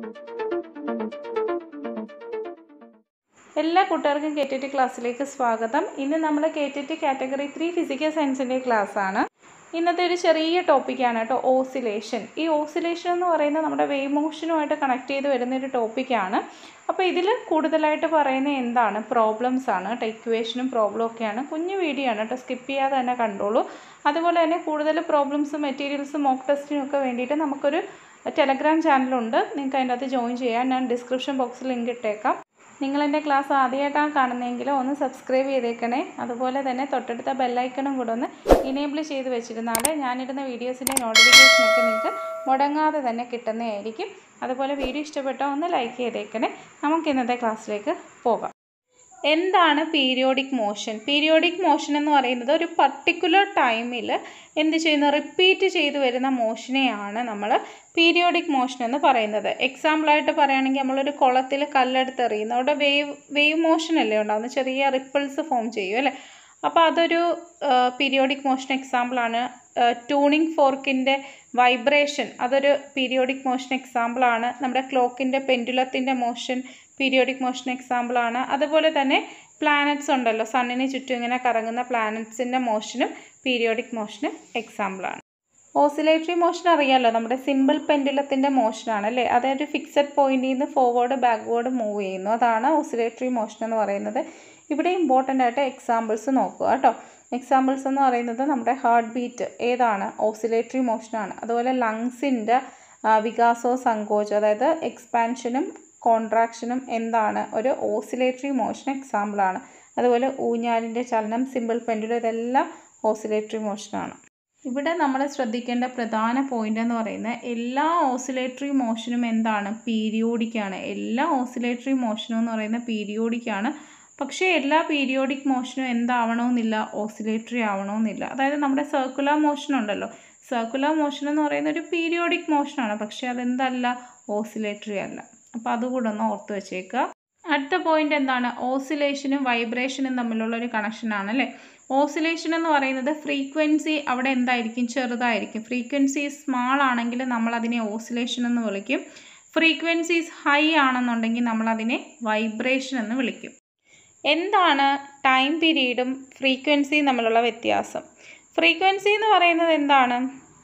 എല്ലാ കൂട്ടുകാർക്കും K T T ക്ലാസ്സിലേക്ക് സ്വാഗതം ഇന്ന് നമ്മൾ K T T category three physical സയൻസിൻ്റെ ക്ലാസ്സാണ് ഇന്നത്തെ ഒരു ചെറിയ ടോപ്പിക്കാണ് കേട്ടോ ഓസിലേഷൻ ഈ ഓസിലേഷൻ എന്ന് പറയുന്നത് നമ്മുടെ വേവ് മോഷനുമായിട്ട് കണക്ട് ചെയ്ത് വരുന്ന ഒരു ടോപ്പിക്കാണ് അപ്പോൾ ഇതിൽ കൂടുതലായിട്ട് പറയുന്നത് എന്താണ് പ്രോബ്ലംസ് ആണ് കേട്ടോ ഇക്വേഷനും പ്രോബ്ലം ഒക്കെയാണ് കുഞ്ഞു വീഡിയോ ആണ് കേട്ടോ സ്കിപ്പ് ചെയ്യാതെ തന്നെ കണ്ടോളൂ അതുപോലെ തന്നെ കൂടുതൽ പ്രോബ്ലംസും മെറ്റീരിയൽസും മോക്ക് ടെസ്റ്റിനും ഒക്കെ വേണ്ടിയിട്ട് നമുക്കൊരു ടെലഗ്രാം ചാനലുണ്ട് നിങ്ങൾക്ക് അതിൻ്റെ അകത്ത് ജോയിൻ ചെയ്യാം ഞാൻ ഡിസ്ക്രിപ്ഷൻ ബോക്സിൽ ലിങ്ക് ഇട്ടേക്കാം നിങ്ങൾ എൻ്റെ ക്ലാസ് ആദ്യമായിട്ടാണ് കാണുന്നതെങ്കിൽ ഒന്ന് സബ്സ്ക്രൈബ് ചെയ്തേക്കണേ അതുപോലെ തന്നെ തൊട്ടടുത്ത ബെല്ലൈക്കണും കൂടെ ഒന്ന് ഇനേബിൾ ചെയ്ത് വെച്ചിരുന്നാൽ ഞാനിടുന്ന വീഡിയോസിൻ്റെ നോട്ടിഫിക്കേഷനൊക്കെ നിങ്ങൾക്ക് മുടങ്ങാതെ തന്നെ കിട്ടുന്നതായിരിക്കും അതുപോലെ വീഡിയോ ഇഷ്ടപ്പെട്ടാൽ ഒന്ന് ലൈക്ക് ചെയ്തേക്കണേ നമുക്ക് ഇന്നത്തെ ക്ലാസ്സിലേക്ക് പോകാം എന്താണ് പീരിയോഡിക് മോഷൻ പീരിയോഡിക് മോഷൻ എന്ന് പറയുന്നത് ഒരു പർട്ടിക്കുലർ ടൈമിൽ എന്ത് ചെയ്യുന്നു റിപ്പീറ്റ് ചെയ്തു വരുന്ന മോഷനെയാണ് നമ്മൾ പീരിയോഡിക് മോഷൻ എന്ന് പറയുന്നത് എക്സാമ്പിളായിട്ട് പറയുകയാണെങ്കിൽ നമ്മളൊരു കുളത്തിൽ കല്ലെടുത്ത് എറിയുന്നു അവിടെ വേവ് വേവ് മോഷൻ അല്ലേ ഉണ്ടാകുന്നത് ചെറിയ റിപ്പിൾസ് ഫോം ചെയ്യും അല്ലേ അപ്പോൾ അതൊരു പീരിയോഡിക് മോഷൻ എക്സാമ്പിളാണ് ട്യൂണിങ് ഫോർക്കിൻ്റെ വൈബ്രേഷൻ അതൊരു പീരിയോഡിക് മോഷൻ എക്സാമ്പിളാണ് നമ്മുടെ ക്ലോക്കിൻ്റെ പെൻഡുലത്തിൻ്റെ മോഷൻ പീരിയോഡിക് മോഷൻ എക്സാമ്പിളാണ് അതുപോലെ തന്നെ പ്ലാനറ്റ്സ് ഉണ്ടല്ലോ സണ്ണിന് ചുറ്റും ഇങ്ങനെ കറങ്ങുന്ന പ്ലാനറ്റ്സിൻ്റെ മോഷനും പീരിയോഡിക് മോഷന് എക്സാമ്പിളാണ് ഓസിലേറ്ററി മോഷൻ അറിയാമല്ലോ നമ്മുടെ സിമ്പിൾ പെൻഡുലത്തിൻ്റെ മോഷനാണ് അല്ലേ അതൊരു ഫിക്സഡ് പോയിന്റിൽ നിന്ന് ഫോർവേഡ് ബാക്ക്വേർഡ് മൂവ് ചെയ്യുന്നു അതാണ് ഓസിലേറ്ററി മോഷൻ എന്ന് പറയുന്നത് ഇവിടെ ഇമ്പോർട്ടൻ്റ് ആയിട്ട് എക്സാമ്പിൾസ് നോക്കുക കേട്ടോ എക്സാമ്പിൾസ് എന്ന് പറയുന്നത് നമ്മുടെ ഹാർട്ട് ബീറ്റ് ഏതാണ് ഓസിലേറ്ററി മോഷനാണ് അതുപോലെ ലങ്സിൻ്റെ വികാസവും സങ്കോചം അതായത് എക്സ്പാൻഷനും കോൺട്രാക്ഷനും എന്താണ് ഒരു ഓസിലേറ്ററി മോഷൻ എക്സാമ്പിളാണ് അതുപോലെ ഊഞ്ഞാലിൻ്റെ ചലനം സിമ്പിൾ പെൻഡുലം ഇതെല്ലാം ഓസിലേറ്ററി മോഷനാണ് ഇവിടെ നമ്മൾ ശ്രദ്ധിക്കേണ്ട പ്രധാന പോയിന്റ് എന്ന് പറയുന്നത് എല്ലാ ഓസിലേറ്ററി മോഷനും എന്താണ് പീരിയോഡിക്കാണ് എല്ലാ ഓസിലേറ്ററി മോഷനും എന്ന് പറയുന്നത് പീരിയോഡിക്കാണ് പക്ഷേ എല്ലാ പീരിയോഡിക് മോഷനും എന്താവണമെന്നില്ല ഓസിലേറ്ററി ആവണമെന്നില്ല അതായത് നമ്മുടെ സർക്കുലർ മോഷൻ ഉണ്ടല്ലോ സർക്കുലർ മോഷൻ എന്ന് പറയുന്ന ഒരു പീരിയോഡിക് മോഷനാണ് പക്ഷേ അതെന്തല്ല ഓസിലേറ്ററി അല്ല അപ്പോൾ അതുകൂടെ ഒന്ന് ഓർത്ത് വെച്ചേക്കുക അടുത്ത പോയിന്റ് എന്താണ് ഓസിലേഷനും വൈബ്രേഷനും തമ്മിലുള്ള ഒരു കണക്ഷനാണ് അല്ലേ ഓസിലേഷൻ എന്ന് പറയുന്നത് ഫ്രീക്വൻസി അവിടെ എന്തായിരിക്കും ചെറുതായിരിക്കും ഫ്രീക്വൻസി സ്മാൾ ആണെങ്കിൽ നമ്മൾ അതിനെ ഓസിലേഷൻ എന്ന് വിളിക്കും ഫ്രീക്വൻസീസ് ഹൈ ആണെന്നുണ്ടെങ്കിൽ നമ്മൾ അതിനെ വൈബ്രേഷൻ എന്ന് വിളിക്കും എന്താണ് ടൈം പീരീഡും ഫ്രീക്വൻസിയും തമ്മിലുള്ള വ്യത്യാസം ഫ്രീക്വൻസി എന്ന് പറയുന്നത് എന്താണ്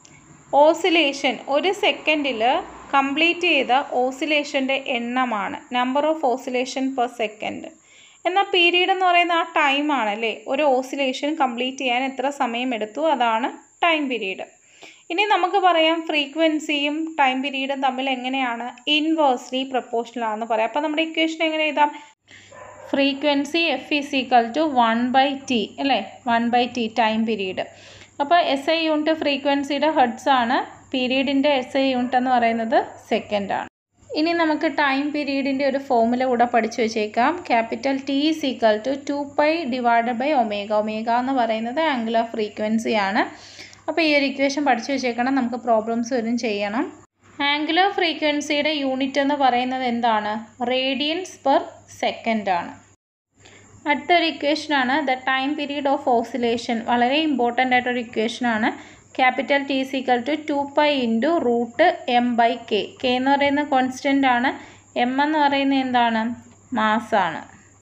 ഓസിലേഷൻ ഒരു സെക്കൻഡിൽ കംപ്ലീറ്റ് ചെയ്ത ഓസിലേഷൻ്റെ എണ്ണമാണ് number of oscillation per second എന്നാൽ പീരീഡ് എന്ന് പറയുന്ന ആ ടൈമാണ് അല്ലേ ഒരു ഓസിലേഷൻ കംപ്ലീറ്റ് ചെയ്യാൻ എത്ര സമയം എടുത്തു അതാണ് ടൈം പീരീഡ് ഇനി നമുക്ക് പറയാം ഫ്രീക്വൻസിയും ടൈം പീരീഡും തമ്മിൽ എങ്ങനെയാണ് ഇൻവേഴ്സ്ലി പ്രപ്പോർഷണൽ ആണെന്ന് പറയാം അപ്പോൾ നമ്മുടെ ഇക്വേഷൻ എങ്ങനെ എഴുതാം frequency F is equal to one by T അല്ലേ one by T time period അപ്പോൾ എസ് ഐ യൂണിറ്റ് ഫ്രീക്വൻസിയുടെ ഹെഡ്സ് ആണ് പീരീഡിൻ്റെ എസ് ഐ യൂണിറ്റ് എന്ന് പറയുന്നത് സെക്കൻഡ് ആണ് ഇനി നമുക്ക് ടൈം പീരീഡിൻ്റെ ഒരു ഫോമുല കൂടെ പഠിച്ചു വെച്ചേക്കാം capital T is equal to two pi divided by omega omega എന്ന് പറയുന്നത് ആംഗുലർ ഫ്രീക്വൻസി ആണ് അപ്പോൾ ഈ ഒരു ഇക്വേഷൻ പഠിച്ചു വെച്ചേക്കണം നമുക്ക് പ്രോബ്ലംസ് വരും ചെയ്യണം ആംഗുലർ ഫ്രീക്വൻസിയുടെ യൂണിറ്റ് എന്ന് പറയുന്നത് എന്താണ് റേഡിയൻസ് പെർ സെക്കൻഡ് ആണ് അടുത്തൊരു ഇക്വേഷനാണ് the time period of oscillation വളരെ ഇമ്പോർട്ടൻ്റ് ആയിട്ടൊരു ഇക്വേഷനാണ് capital T equal to two pi into root M by K K എന്ന് പറയുന്ന കോൺസ്റ്റൻ്റ് ആണ് എം എന്ന് പറയുന്നത് എന്താണ് മാസ്സാണ്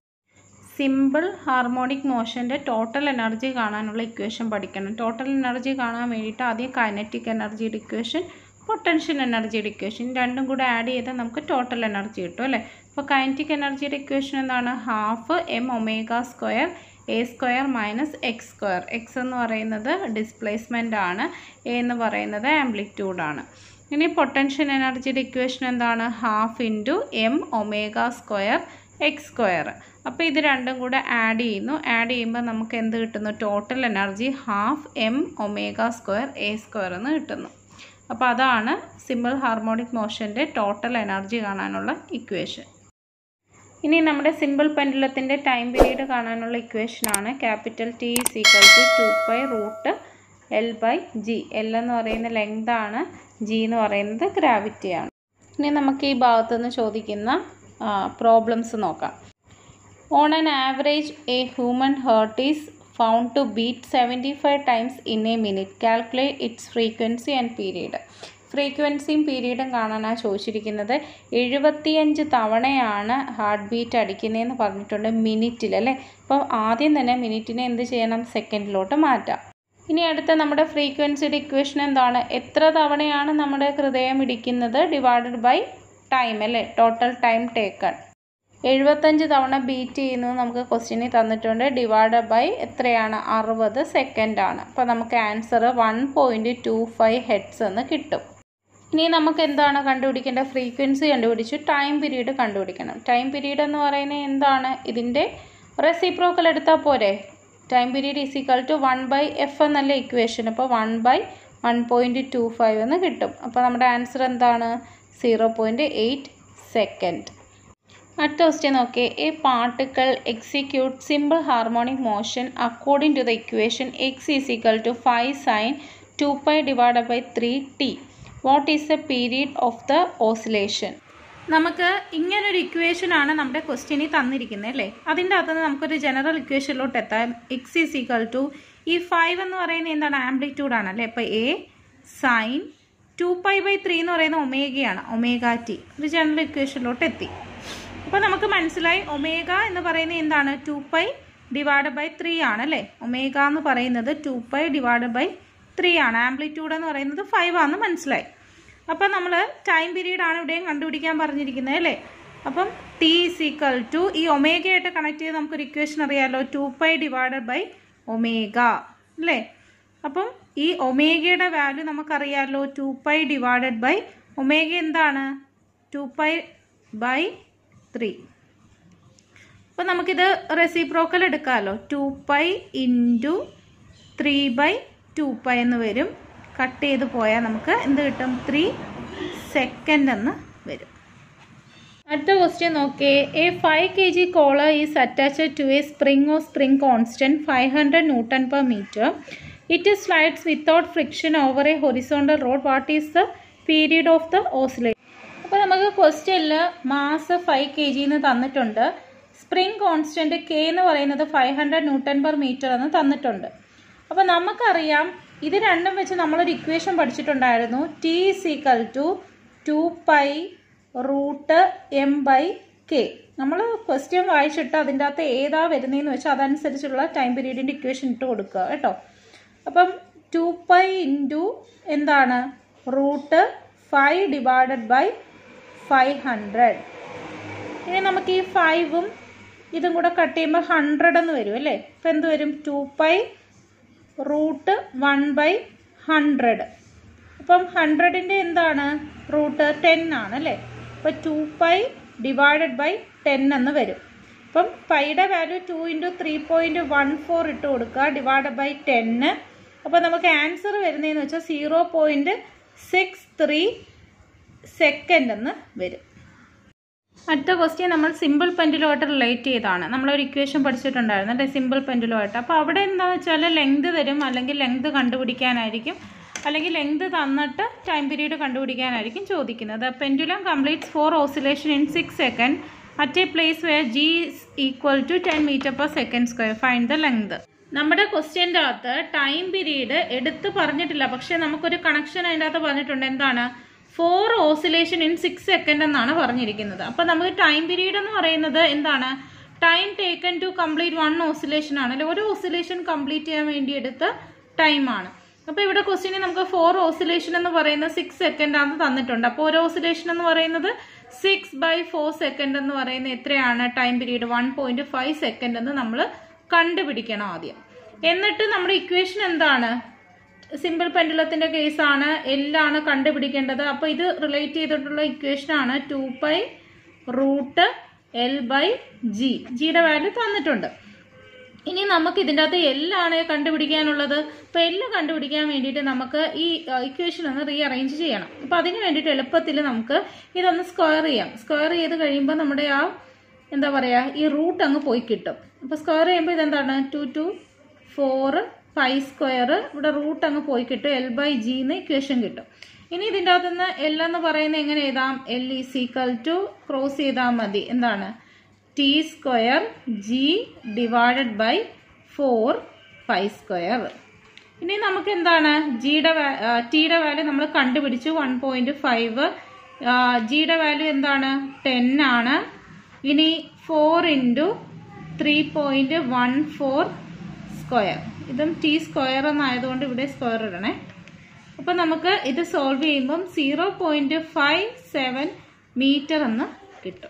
സിമ്പിൾ ഹാർമോണിക് മോഷൻ്റെ ടോട്ടൽ എനർജി കാണാനുള്ള ഇക്വേഷൻ പഠിക്കണം ടോട്ടൽ എനർജി കാണാൻ വേണ്ടിയിട്ട് ആദ്യം കൈനറ്റിക് എനർജിയുടെ ഇക്വേഷൻ പൊട്ടൻഷ്യൽ എനർജിയുടെ ഇക്വേഷൻ രണ്ടും കൂടെ ആഡ് ചെയ്താൽ നമുക്ക് ടോട്ടൽ എനർജി കിട്ടും അല്ലേ അപ്പോൾ കൈനറ്റിക് എനർജിയുടെ ഇക്വേഷൻ എന്താണ് half M omega square A square minus X square X എന്ന് പറയുന്നത് ഡിസ്പ്ലേസ്മെൻ്റ് ആണ് എ എന്ന് പറയുന്നത് ആംപ്ലിറ്റ്യൂഡാണ് ഇനി പൊട്ടൻഷ്യൽ എനർജിയുടെ ഇക്വേഷൻ എന്താണ് half into M omega square X square അപ്പോൾ ഇത് രണ്ടും കൂടെ ആഡ് ചെയ്യുന്നു ആഡ് ചെയ്യുമ്പോൾ നമുക്ക് എന്ത് കിട്ടുന്നു total energy half M omega square A square എന്ന് കിട്ടുന്നു അപ്പോൾ അതാണ് സിമ്പിൾ ഹാർമോണിക് മോഷൻ്റെ ടോട്ടൽ എനർജി കാണാനുള്ള ഇക്വേഷൻ ഇനി നമ്മുടെ സിമ്പിൾ പെൻഡുലത്തിൻ്റെ ടൈം പീരീഡ് കാണാനുള്ള ഇക്വേഷനാണ് capital T is equal to two pi root L by G L എന്ന് പറയുന്ന ലെങ്ത് ആണ് ജി എന്ന് പറയുന്നത് ഗ്രാവിറ്റിയാണ് ഇനി നമുക്ക് ഈ ഭാഗത്തുനിന്ന് ചോദിക്കുന്ന പ്രോബ്ലംസ് നോക്കാം on an average a human heart is found to beat 75 times in a minute. Calculate its frequency and period. ഫ്രീക്വൻസിയും പീരീഡും കാണാനാണ് ചോദിച്ചിരിക്കുന്നത് എഴുപത്തിയഞ്ച് തവണയാണ് ഹാർട്ട് ബീറ്റ് അടിക്കുന്നതെന്ന് പറഞ്ഞിട്ടുണ്ട് മിനിറ്റിൽ അല്ലേ അപ്പോൾ ആദ്യം തന്നെ മിനിറ്റിനെ എന്ത് ചെയ്യണം സെക്കൻഡിലോട്ട് മാറ്റാം ഇനി അടുത്ത നമ്മുടെ ഫ്രീക്വൻസിയുടെ ഇക്വേഷൻ എന്താണ് എത്ര തവണയാണ് നമ്മുടെ ഹൃദയം ഇടിക്കുന്നത് ഡിവൈഡഡ് ബൈ ടൈം അല്ലേ ടോട്ടൽ ടൈം ടേക്കൺ എഴുപത്തഞ്ച് തവണ ബീറ്റ് ചെയ്യുന്നു നമുക്ക് ക്വസ്റ്റ്യനിൽ തന്നിട്ടുണ്ട് ഡിവൈഡ് ബൈ എത്രയാണ് അറുപത് സെക്കൻഡ് ആണ് അപ്പോൾ നമുക്ക് answer one point two five hertz എന്ന് കിട്ടും ഇനി നമുക്ക് എന്താണ് കണ്ടുപിടിക്കേണ്ട ഫ്രീക്വൻസി കണ്ടുപിടിച്ചു ടൈം പീരീഡ് കണ്ടുപിടിക്കണം ടൈം പീരീഡ് എന്ന് പറയുന്നത് എന്താണ് ഇതിൻ്റെ റെസിപ്രോക്കൽ എടുത്താൽ പോരെ time period is equal to one by F എന്നല്ല ഇക്വേഷൻ അപ്പോൾ one by one point two five എന്ന് കിട്ടും അപ്പോൾ നമ്മുടെ ആൻസർ എന്താണ് സീറോ പോയിൻറ്റ് എയ്റ്റ് സെക്കൻഡ് അടുത്ത ക്വസ്റ്റ്യൻ നോക്കിയേ a particle execute simple harmonic motion according to the equation X is equal to five sine two pi divide by three T what is the period of the oscillation നമുക്ക് ഇങ്ങനൊരു equation ആണ് നമ്മുടെ ക്വസ്റ്റ്യനിൽ തന്നിരിക്കുന്നത് അല്ലേ അതിൻ്റെ അകത്ത് നമുക്കൊരു ജനറൽ ഇക്വേഷനിലോട്ട് എത്താം എക്സ് ഈസ് ഈക്വൽ ടു ഈ ഫൈവ് എന്ന് പറയുന്നത് എന്താണ് ആംപ്ലിറ്റ്യൂഡ് ആണ് അല്ലേ അപ്പോൾ A sine two pi by three എന്ന് പറയുന്നത് ഒമേഗയാണ് ഒമേഗ ടി ഒരു ജനറൽ ഇക്വേഷനിലോട്ട് എത്തി അപ്പോൾ നമുക്ക് മനസ്സിലായി ഒമേഗ എന്ന് പറയുന്നത് എന്താണ് two pi divide by three ആണ് അല്ലേ ഒമേഗ എന്ന് പറയുന്നത് two pi divide by three ആണ് ആംപ്ലിറ്റ്യൂഡ് എന്ന് പറയുന്നത് ഫൈവ് ആണെന്ന് മനസ്സിലായി അപ്പം നമ്മൾ ടൈം പീരീഡ് ആണ് ഇവിടെയും കണ്ടുപിടിക്കാൻ പറഞ്ഞിരിക്കുന്നത് അല്ലേ അപ്പം ടി ഈസ് ഈക്വൽ ടു ഈ ഒമേഗയായിട്ട് കണക്ട് ചെയ്ത് നമുക്കൊരു ഇക്വേഷൻ അറിയാമല്ലോ two pi divided by omega അല്ലേ അപ്പം ഈ ഒമേഗയുടെ വാല്യൂ നമുക്കറിയാമല്ലോ two pi divided by omega എന്താണ് ടു പൈ ബൈ ത്രീ അപ്പം നമുക്കിത് റെസിപ്രോക്കൽ എടുക്കാമല്ലോ two pi into three by two pi എന്ന് വരും കട്ട് ചെയ്ത് പോയാൽ നമുക്ക് എന്ത് കിട്ടും ത്രീ സെക്കൻഡ് എന്ന് വരും അടുത്ത ക്വസ്റ്റ്യൻ നോക്കിയേ a five K G collar is attached to a spring or spring constant five hundred newton per metre it slides without friction over a horizontal rod what is the period of the oscillation അപ്പോൾ നമുക്ക് ക്വസ്റ്റ്യനിൽ mass five K G എന്ന് തന്നിട്ടുണ്ട് spring constant K എന്ന് പറയുന്നത് five hundred newton per metre എന്ന് തന്നിട്ടുണ്ട് അപ്പോൾ നമുക്കറിയാം ഇത് രണ്ടും വെച്ച് നമ്മളൊരു ഇക്വേഷൻ പഠിച്ചിട്ടുണ്ടായിരുന്നു T is equal to two pi root M by K നമ്മൾ ക്വസ്റ്റ്യൻ വായിച്ചിട്ട് അതിൻ്റെ അകത്ത് ഏതാ വരുന്നതെന്ന് വെച്ചാൽ അതനുസരിച്ചുള്ള ടൈം പീരീഡിൻ്റെ ഇക്വേഷൻ ഇട്ട് കൊടുക്കുക കേട്ടോ അപ്പം ടു പൈ ഇൻറ്റു എന്താണ് root five divided by five hundred ഇനി നമുക്ക് ഈ ഫൈവും ഇതും കൂടെ കട്ട് ചെയ്യുമ്പോൾ ഹൺഡ്രഡ് എന്ന് വരും അല്ലേ ഇപ്പം എന്ത് വരും two pi root one by hundred അപ്പം ഹൺഡ്രഡിൻ്റെ എന്താണ് റൂട്ട് ടെൻ ആണ് അല്ലേ അപ്പോൾ two pi divided by ten എന്ന് വരും അപ്പം പൈയുടെ value two into three point one four ഇട്ട് കൊടുക്കുക ഡിവൈഡ് ബൈ ടെന്ന് അപ്പോൾ നമുക്ക് ആൻസർ വരുന്നതെന്ന് വെച്ചാൽ zero point six three second എന്ന് വരും അടുത്ത ക്വസ്റ്റ്യൻ നമ്മൾ സിമ്പിൾ പെൻഡിലുമായിട്ട് റിലേറ്റ് ചെയ്താണ് നമ്മളൊരു ഇക്വേഷൻ പഠിച്ചിട്ടുണ്ടായിരുന്നു അല്ലേ സിമ്പിൾ പെൻഡിലുമായിട്ട് അപ്പോൾ അവിടെ എന്താണെന്ന് വെച്ചാൽ ലെങ്ത് തരും അല്ലെങ്കിൽ ലെങ്ത് കണ്ടുപിടിക്കാനായിരിക്കും അല്ലെങ്കിൽ ലെങ്ത് തന്നിട്ട് ടൈം പീരീഡ് കണ്ടുപിടിക്കാനായിരിക്കും ചോദിക്കുന്നത് pendulum completes four oscillation in six second at a place where g is equal to ten metre per second square find the length നമ്മുടെ ക്വസ്റ്റ്യൻ്റെ അകത്ത് ടൈം പീരീഡ് എടുത്ത് പറഞ്ഞിട്ടില്ല പക്ഷേ നമുക്കൊരു കണക്ഷൻ അതിൻ്റെ അകത്ത് പറഞ്ഞിട്ടുണ്ട് എന്താണ് four oscillation in six second എന്നാണ് പറഞ്ഞിരിക്കുന്നത് അപ്പോൾ നമുക്ക് ടൈം പീരീഡ് എന്ന് പറയുന്നത് എന്താണ് time taken to complete one oscillation ആണ് അല്ലെ ഒരു ഓസിലേഷൻ കംപ്ലീറ്റ് ചെയ്യാൻ വേണ്ടി എടുത്ത ടൈമാണ് അപ്പോൾ ഇവിടെ ക്വസ്റ്റ്യനിൽ നമുക്ക് ഫോർ ഓസിലേഷൻ എന്ന് പറയുന്നത് സിക്സ് സെക്കൻഡ് ആണ് തന്നിട്ടുണ്ട് അപ്പോൾ ഒരു ഓസിലേഷൻ എന്ന് പറയുന്നത് സിക്സ് ബൈ ഫോർ സെക്കൻഡ് എന്ന് പറയുന്നത് എത്രയാണ് time period one point five second എന്ന് നമ്മൾ കണ്ടുപിടിക്കണം ആദ്യം എന്നിട്ട് നമ്മുടെ ഇക്വേഷൻ എന്താണ് സിമ്പിൾ പെൻഡുലത്തിന്റെ കേസാണ് എല്ലാണ് കണ്ടുപിടിക്കേണ്ടത് അപ്പോൾ ഇത് റിലേറ്റ് ചെയ്തിട്ടുള്ള ഇക്വേഷൻ ആണ് two pi root L by g ജിയുടെ വാല്യൂ തന്നിട്ടുണ്ട് ഇനി നമുക്ക് ഇതിൻ്റെ അകത്ത് എല്ലാണ് കണ്ടുപിടിക്കാനുള്ളത് അപ്പോൾ എല്ലാം കണ്ടുപിടിക്കാൻ വേണ്ടിയിട്ട് നമുക്ക് ഈ ഇക്വേഷൻ ഒന്ന് റീ അറേഞ്ച് ചെയ്യണം അപ്പോൾ അതിന് വേണ്ടിയിട്ട് എളുപ്പത്തിൽ നമുക്ക് ഇതൊന്ന് സ്ക്വയർ ചെയ്യാം സ്ക്വയർ ചെയ്ത് കഴിയുമ്പോൾ നമ്മുടെ ആ എന്താ പറയുക ഈ റൂട്ട് അങ്ങ് പോയി കിട്ടും അപ്പോൾ സ്ക്വയർ ചെയ്യുമ്പോൾ ഇതെന്താണ് two two four five square ഇവിടെ റൂട്ട് അങ്ങ് പോയി കിട്ടും എൽ ബൈ ജി എന്ന് ഇക്വേഷൻ കിട്ടും ഇനി ഇതിൻ്റെ അകത്ത് നിന്ന് എൽ എന്ന് പറയുന്നത് എങ്ങനെ എഴുതാം l is equal to cross ചെയ്താൽ മതി എന്താണ് T square g divided by four five square ഇനി നമുക്ക് എന്താണ് ജിയുടെ ടിയുടെ വാല്യൂ നമ്മൾ കണ്ടുപിടിച്ചു വൺ പോയിന്റ് ഫൈവ് ജിയുടെ വാല്യൂ എന്താണ് ടെൻ ആണ് ഇനി four into three point one four square ഇതും ടി സ്ക്വയർ എന്നായതുകൊണ്ട് ഇവിടെ സ്ക്വയർ ഇടണേ അപ്പം നമുക്ക് ഇത് സോൾവ് ചെയ്യുമ്പം zero point five seven metre എന്ന് കിട്ടും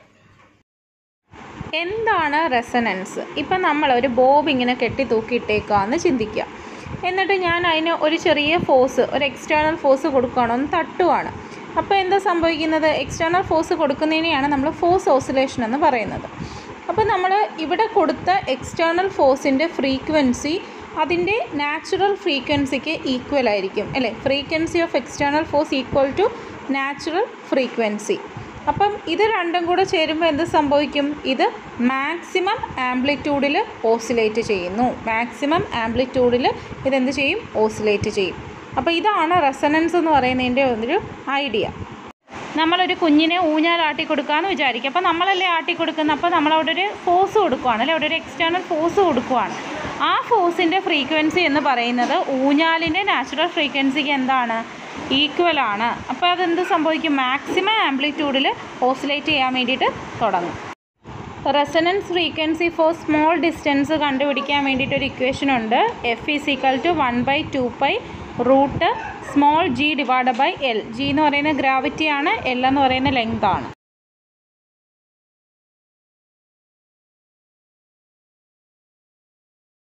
എന്താണ് റെസനൻസ് ഇപ്പം നമ്മൾ ഒരു ബോബ് ഇങ്ങനെ കെട്ടി തൂക്കിയിട്ടേക്കാന്ന് ചിന്തിക്കുക എന്നിട്ട് ഞാൻ അതിന് ഒരു ചെറിയ ഫോഴ്സ് ഒരു എക്സ്റ്റേണൽ ഫോഴ്സ് കൊടുക്കുകയാണ് ഒന്ന് തട്ടുവാണ് അപ്പോൾ എന്താ സംഭവിക്കുന്നത് എക്സ്റ്റേണൽ ഫോഴ്സ് കൊടുക്കുന്നതിനെയാണ് നമ്മൾ ഫോഴ്സ് ഓസിലേഷൻ എന്ന് പറയുന്നത് അപ്പോൾ നമ്മൾ ഇവിടെ കൊടുത്ത എക്സ്റ്റേണൽ ഫോഴ്സിൻ്റെ ഫ്രീക്വൻസി അതിൻ്റെ നാച്ചുറൽ ഫ്രീക്വൻസിക്ക് ഈക്വൽ ആയിരിക്കും അല്ലേ frequency of external force equal to natural frequency അപ്പം ഇത് രണ്ടും കൂടെ ചേരുമ്പോൾ എന്ത് സംഭവിക്കും ഇത് മാക്സിമം ആംപ്ലിറ്റ്യൂഡിൽ ഓസിലേറ്റ് ചെയ്യുന്നു മാക്സിമം ആംപ്ലിറ്റ്യൂഡിൽ ഇതെന്ത് ചെയ്യും ഓസിലേറ്റ് ചെയ്യും അപ്പോൾ ഇതാണ് റെസനൻസ് എന്ന് പറയുന്നതിൻ്റെ ഒരു ഐഡിയ നമ്മളൊരു കുഞ്ഞിനെ ഊഞ്ഞാൽ ആട്ടി കൊടുക്കാമെന്ന് വിചാരിക്കുക അപ്പോൾ നമ്മളല്ലേ ആട്ടി കൊടുക്കുന്നത് അപ്പോൾ നമ്മളവിടെ ഒരു ഫോഴ്സ് കൊടുക്കുവാണ് അല്ലേ അവിടെ ഒരു എക്സ്റ്റേണൽ ഫോഴ്സ് കൊടുക്കുവാണ് ആ ഫോഴ്സിൻ്റെ ഫ്രീക്വൻസി എന്ന് പറയുന്നത് ഊഞ്ഞാലിൻ്റെ നാച്ചുറൽ ഫ്രീക്വൻസിക്ക് എന്താണ് ഈക്വൽ ആണ് അപ്പോൾ അതെന്ത് സംഭവിക്കും മാക്സിമം ആംപ്ലിറ്റ്യൂഡിൽ ഓസിലേറ്റ് ചെയ്യാൻ വേണ്ടിയിട്ട് തുടങ്ങും resonance frequency for small distance കണ്ടുപിടിക്കാൻ വേണ്ടിയിട്ട് ഒരു ഇക്വേഷൻ ഉണ്ട് f is equal to one by two pi root small g divide by l g എന്ന് പറയുന്നത് ഗ്രാവിറ്റി ആണ് എൽ എന്ന് പറയുന്നത് ലെങ്ത് ആണ്